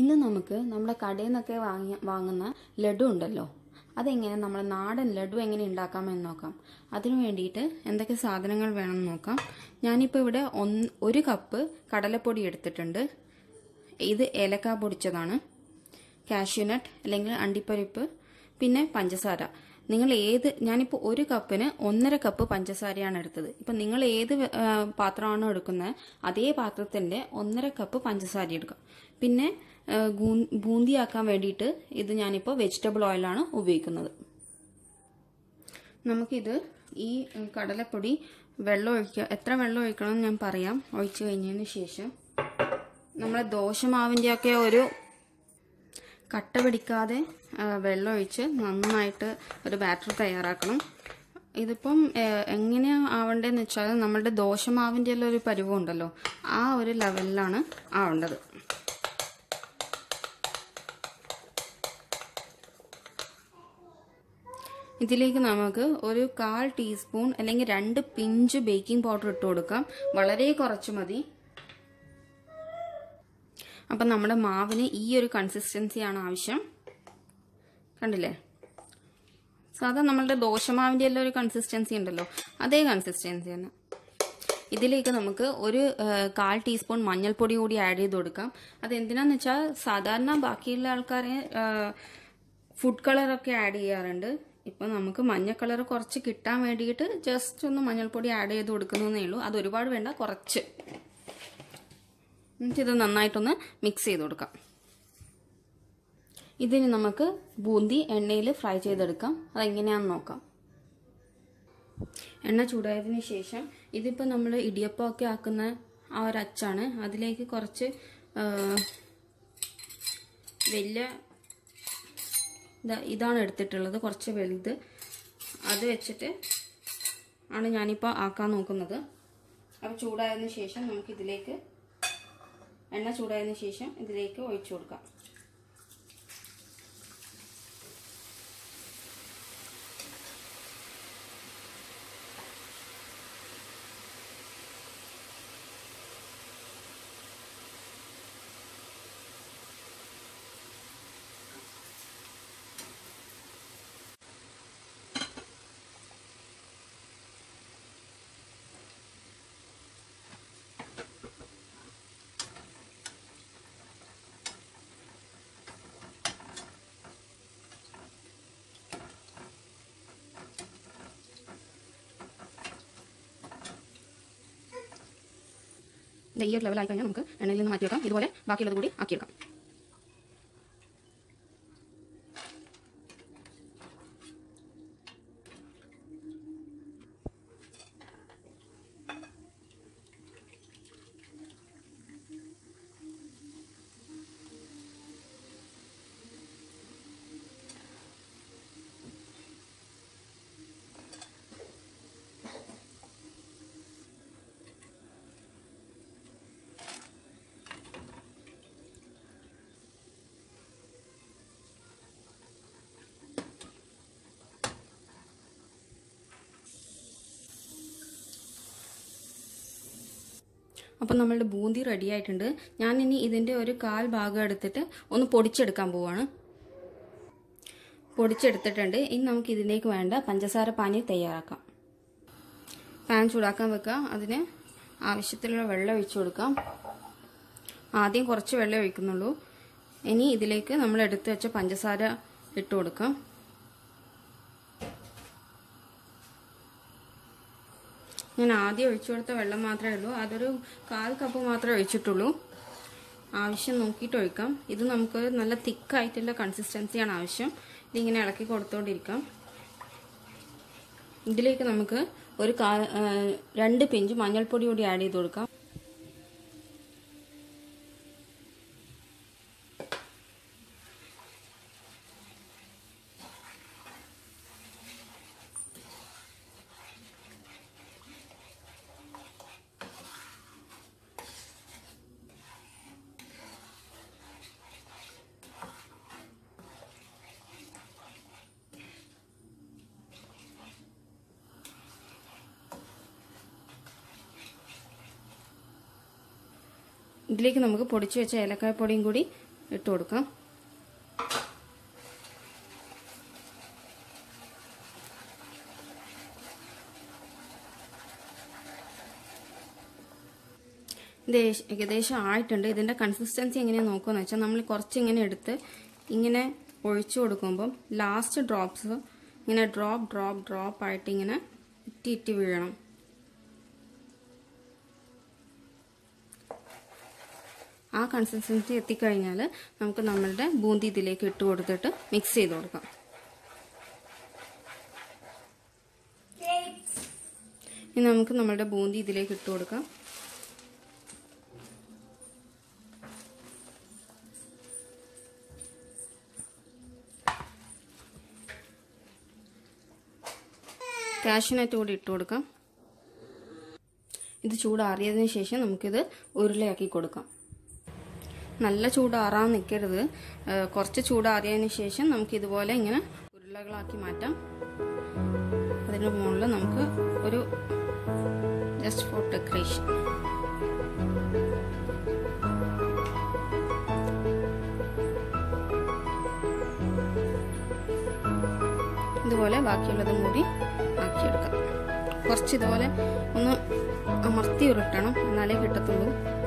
ഇന്ന് നമുക്ക് നമ്മുടെ കടയിൽ നിന്നൊക്കെ വാങ്ങി വാങ്ങുന്ന ലഡു ഉണ്ടല്ലോ അതെങ്ങനെ നമ്മൾ നാടൻ ലഡു എങ്ങനെ ഉണ്ടാക്കാമെന്ന് നോക്കാം അതിനു വേണ്ടിയിട്ട് എന്തൊക്കെ സാധനങ്ങൾ വേണമെന്ന് നോക്കാം ഞാനിപ്പോൾ ഇവിടെ ഒന്ന് ഒരു കപ്പ് കടലപ്പൊടി എടുത്തിട്ടുണ്ട് ഇത് ഏലക്ക പൊടിച്ചതാണ് കാഷ്യൂനട്ട് അല്ലെങ്കിൽ അണ്ടിപ്പരിപ്പ് പിന്നെ പഞ്ചസാര നിങ്ങൾ ഏത് ഞാനിപ്പോൾ ഒരു കപ്പിന് ഒന്നര കപ്പ് പഞ്ചസാരയാണ് എടുത്തത് ഇപ്പം നിങ്ങൾ ഏത് ആ, പാത്രമാണോ എടുക്കുന്നത് അതേ പാത്രത്തിൻ്റെ ഒന്നര കപ്പ് പഞ്ചസാര എടുക്കുക പിന്നെ ആ, ഗൂ- ബൂന്തിയാക്കാൻ വേണ്ടിയിട്ട് ഇത് ഞാനിപ്പോൾ വെജിറ്റബിൾ ഓയിലാണ് ഉപയോഗിക്കുന്നത് നമുക്കിത് ഈ ഉം, കടലപ്പൊടി വെള്ളം ഒഴിക്കുക എത്ര വെള്ളം ഒഴിക്കണം എന്ന് ഞാൻ പറയാം ഒഴിച്ചു കഴിഞ്ഞതിന് ശേഷം നമ്മളെ ദോശമാവിൻ്റെയൊക്കെ ഒരു കട്ട പിടിക്കാതെ ആ, വെള്ളം ഒഴിച്ച് നന്നായിട്ട് ഒരു ബാറ്റർ തയ്യാറാക്കണം ഇതിപ്പം എങ്ങനെയാണ് ആവേണ്ടതെന്ന് വെച്ചാൽ നമ്മളുടെ ദോശമാവിൻ്റെ എല്ലാം ഒരു പരുവം ഉണ്ടല്ലോ ആ ഒരു ലെവലിലാണ് ആവേണ്ടത് ഇതിലേക്ക് നമുക്ക് ഒരു കാൽ ടീസ്പൂൺ അല്ലെങ്കിൽ രണ്ട് പിഞ്ച് ബേക്കിംഗ് പൗഡർ ഇട്ട് കൊടുക്കാം വളരെ കുറച്ച് മതി അപ്പം നമ്മുടെ മാവിന് ഈ ഒരു കൺസിസ്റ്റൻസിയാണ് ആവശ്യം കണ്ടില്ലേ സാധാ നമ്മളുടെ ദോശമാവിൻ്റെ എല്ലാം ഒരു കൺസിസ്റ്റൻസി ഉണ്ടല്ലോ അതേ കൺസിസ്റ്റൻസി തന്നെ ഇതിലേക്ക് നമുക്ക് ഒരു ആ, കാൽ ടീസ്പൂൺ മഞ്ഞൾപ്പൊടി കൂടി ആഡ് ചെയ്ത് കൊടുക്കാം അത് എന്തിനാന്ന് വെച്ചാൽ സാധാരണ ബാക്കിയുള്ള ആൾക്കാർ ഫുഡ് കളറൊക്കെ ആഡ് ചെയ്യാറുണ്ട് ഇപ്പം നമുക്ക് മഞ്ഞ കളർ കുറച്ച് കിട്ടാൻ വേണ്ടിയിട്ട് ജസ്റ്റ് ഒന്ന് മഞ്ഞൾപ്പൊടി ആഡ് ചെയ്ത് കൊടുക്കുന്നതേ ഉള്ളൂ അത് ഒരുപാട് വേണ്ട കുറച്ച് എന്നിട്ട് ഇത് നന്നായിട്ടൊന്ന് മിക്സ് ചെയ്ത് കൊടുക്കാം ഇതിന് നമുക്ക് ബൂന്തി എണ്ണയിൽ ഫ്രൈ ചെയ്തെടുക്കാം അതെങ്ങനെയാണെന്ന് നോക്കാം എണ്ണ ചൂടായതിന് ശേഷം ഇതിപ്പോൾ നമ്മൾ ഇടിയപ്പമൊക്കെ ആക്കുന്ന ആ ഒരു അച്ചാണ് അതിലേക്ക് കുറച്ച് ആ, വലിയ ഇതാ ഇതാണ് എടുത്തിട്ടുള്ളത് കുറച്ച് വലുത് അത് വെച്ചിട്ട് ആണ് ഞാനിപ്പോൾ ആക്കാൻ നോക്കുന്നത് അപ്പോൾ ചൂടായതിന് ശേഷം നമുക്കിതിലേക്ക് എണ്ണ ചൂടായതിന് ശേഷം ഇതിലേക്ക് ഒഴിച്ചു കൊടുക്കാം ദേ ഈ ഒരു ലെവലായി കഴിഞ്ഞാൽ നമുക്ക് എണ്ണയിൽ നിന്ന് മാറ്റി വെക്കാം ഇതുപോലെ ബാക്കിയുള്ളത് കൂടി ആക്കിയെടുക്കാം അപ്പം നമ്മളുടെ ബൂന്തി റെഡി ആയിട്ടുണ്ട് ഞാൻ ഇനി ഇതിൻ്റെ ഒരു കാൽ ഭാഗം എടുത്തിട്ട് ഒന്ന് പൊടിച്ചെടുക്കാൻ പോവാണ് പൊടിച്ചെടുത്തിട്ടുണ്ട് ഇനി നമുക്ക് ഇതിലേക്ക് വേണ്ട പഞ്ചസാര പാനി തയ്യാറാക്കാം പാൻ ചൂടാക്കാൻ വെക്കുക അതിന് ആവശ്യത്തിലുള്ള വെള്ളം ഒഴിച്ചു കൊടുക്കാം ആദ്യം കുറച്ച് വെള്ളം ഒഴിക്കുന്നുള്ളൂ ഇനി ഇതിലേക്ക് നമ്മൾ എടുത്തു വെച്ച പഞ്ചസാര ഇട്ട് കൊടുക്കാം ഞാൻ ആദ്യം ഒഴിച്ചു കൊടുത്ത വെള്ളം മാത്രമേ ഉള്ളൂ അതൊരു കാൽ കപ്പ് മാത്രമേ ഒഴിച്ചിട്ടുള്ളൂ ആവശ്യം നോക്കിയിട്ട് ഒഴിക്കാം ഇത് നമുക്ക് നല്ല തിക്കായിട്ടുള്ള കൺസിസ്റ്റൻസിയാണ് ആവശ്യം ഇതിങ്ങനെ ഇളക്കി കൊടുത്തോണ്ടിരിക്കാം ഇതിലേക്ക് നമുക്ക് ഒരു കാ ആ, രണ്ട് പിഞ്ച് മഞ്ഞൾപ്പൊടി കൂടി ആഡ് ചെയ്ത് കൊടുക്കാം ഇതിലേക്ക് നമുക്ക് പൊടിച്ചു വെച്ച ഏലക്കായ പൊടിയും കൂടി ഇട്ട് കൊടുക്കാം ഇത് ഏകദേശം- ഏകദേശം ആയിട്ടുണ്ട് ഇതിൻ്റെ കൺസിസ്റ്റൻസി എങ്ങനെയാണ് നോക്കുകയെന്ന് വെച്ചാൽ നമ്മൾ കുറച്ച് ഇങ്ങനെ എടുത്ത് ഇങ്ങനെ ഒഴിച്ചു കൊടുക്കുമ്പം ലാസ്റ്റ് ഡ്രോപ്സ് ഇങ്ങനെ ഡ്രോപ്പ് ഡ്രോപ്പ് ഡ്രോപ്പ് ആയിട്ട് ഇങ്ങനെ ഇറ്റി ഇറ്റി വീഴണം ആ കൺസിസ്റ്റൻസി എത്തിക്കഴിഞ്ഞാൽ നമുക്ക് നമ്മളുടെ ബൂന്തി ഇതിലേക്ക് ഇട്ട് കൊടുത്തിട്ട് മിക്സ് ചെയ്ത് കൊടുക്കാം ഇനി നമുക്ക് നമ്മളുടെ ബൂന്തി ഇതിലേക്ക് ഇട്ട് കൊടുക്കാം കാഷ്യൂനട്ട് കൂടി ഇട്ട് കൊടുക്കാം ഇത് ചൂടാറിയതിന് ശേഷം നമുക്കിത് ഉരുളയാക്കി കൊടുക്കാം നല്ല ചൂടാറാൻ നിൽക്കരുത് ഏഹ് കുറച്ച് ചൂടാറിയതിന് ശേഷം നമുക്ക് ഇതുപോലെ ഇങ്ങനെ ഉരുളകളാക്കി മാറ്റാം അതിന് മുകളിൽ നമുക്ക് ഒരു ജസ്റ്റ് ഫോർ ഡെക്കറേഷൻ ഇതുപോലെ ബാക്കിയുള്ളതും കൂടി ആക്കിയെടുക്കാം കുറച്ച് ഇതുപോലെ ഒന്ന് അമർത്തി ഉരുട്ടണം എന്നാലേ കിട്ടത്തുള്ളൂ